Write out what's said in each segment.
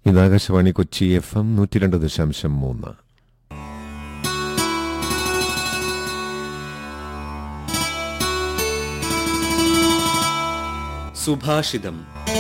ഇത് Akashvani Kochi F M നൂറ്റി രണ്ട് ദശാംശം മൂന്ന് സുഭാഷിതം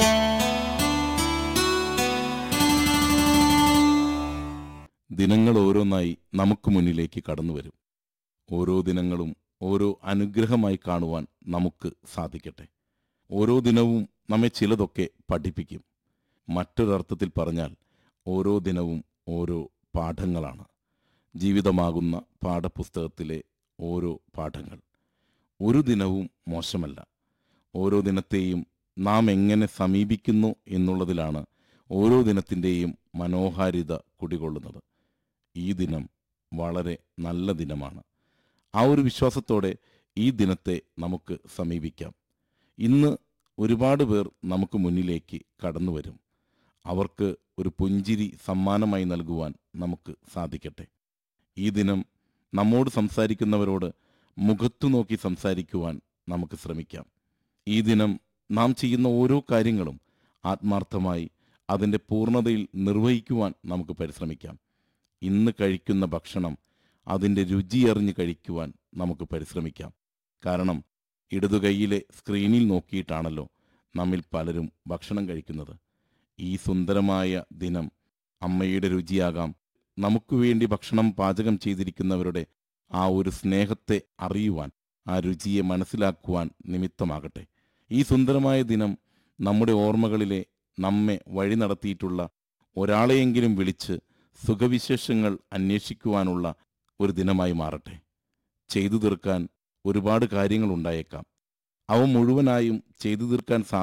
ദിനങ്ങൾ ഓരോന്നായി നമുക്ക് മുന്നിലേക്ക് കടന്നുവരും ഓരോ ദിനങ്ങളും ഓരോ അനുഗ്രഹമായി കാണുവാൻ നമുക്ക് സാധിക്കട്ടെ ഓരോ ദിനവും നമ്മെ ചിലതൊക്കെ പഠിപ്പിക്കും മറ്റൊരർത്ഥത്തിൽ പറഞ്ഞാൽ ഓരോ ദിനവും ഓരോ പാഠങ്ങളാണ് ജീവിതമാകുന്ന പാഠപുസ്തകത്തിലെ ഓരോ പാഠങ്ങൾ ഒരു ദിനവും മോശമല്ല ഓരോ ദിനത്തെയും നാം എങ്ങനെ സമീപിക്കുന്നു എന്നുള്ളതിലാണ് ഓരോ ദിനത്തിൻ്റെയും മനോഹാരിത കുടികൊള്ളുന്നത് ഈ ദിനം വളരെ നല്ല ദിനമാണ് ആ ഒരു വിശ്വാസത്തോടെ ഈ ദിനത്തെ നമുക്ക് സമീപിക്കാം ഇന്ന് ഒരുപാട് പേർ നമുക്ക് മുന്നിലേക്ക് കടന്നു വരും അവർക്ക് ഒരു പുഞ്ചിരി സമ്മാനമായി നൽകുവാൻ നമുക്ക് സാധിക്കട്ടെ ഈ ദിനം നമ്മോട് സംസാരിക്കുന്നവരോട് മുഖത്തു നോക്കി സംസാരിക്കുവാൻ നമുക്ക് ശ്രമിക്കാം ഈ ദിനം നാം ചെയ്യുന്ന ഓരോ കാര്യങ്ങളും ആത്മാർത്ഥമായി അതിൻ്റെ പൂർണ്ണതയിൽ നിർവഹിക്കുവാൻ നമുക്ക് പരിശ്രമിക്കാം ഇന്ന് കഴിക്കുന്ന ഭക്ഷണം അതിൻ്റെ രുചിയറിഞ്ഞ് കഴിക്കുവാൻ നമുക്ക് പരിശ്രമിക്കാം കാരണം ഇടതുകൈയിലെ സ്ക്രീനിൽ നോക്കിയിട്ടാണല്ലോ നമ്മിൽ പലരും ഭക്ഷണം കഴിക്കുന്നത് ഈ സുന്ദരമായ ദിനം അമ്മയുടെ രുചിയാകാം നമുക്ക് വേണ്ടി ഭക്ഷണം പാചകം ചെയ്തിരിക്കുന്നവരുടെ ആ ഒരു സ്നേഹത്തെ അറിയുവാൻ ആ രുചിയെ മനസ്സിലാക്കുവാൻ നിമിത്തമാകട്ടെ ഈ സുന്ദരമായ ദിനം നമ്മുടെ ഓർമ്മകളിലെ നമ്മെ വഴി നടത്തിയിട്ടുള്ള ഒരാളെയെങ്കിലും വിളിച്ച് സുഖവിശേഷങ്ങൾ അന്വേഷിക്കുവാനുള്ള ഒരു ദിനമായി മാറട്ടെ ചെയ്തു തീർക്കാൻ ഒരുപാട് കാര്യങ്ങളുണ്ടായേക്കാം അവ മുഴുവനായും ചെയ്തു തീർക്കാൻ സാ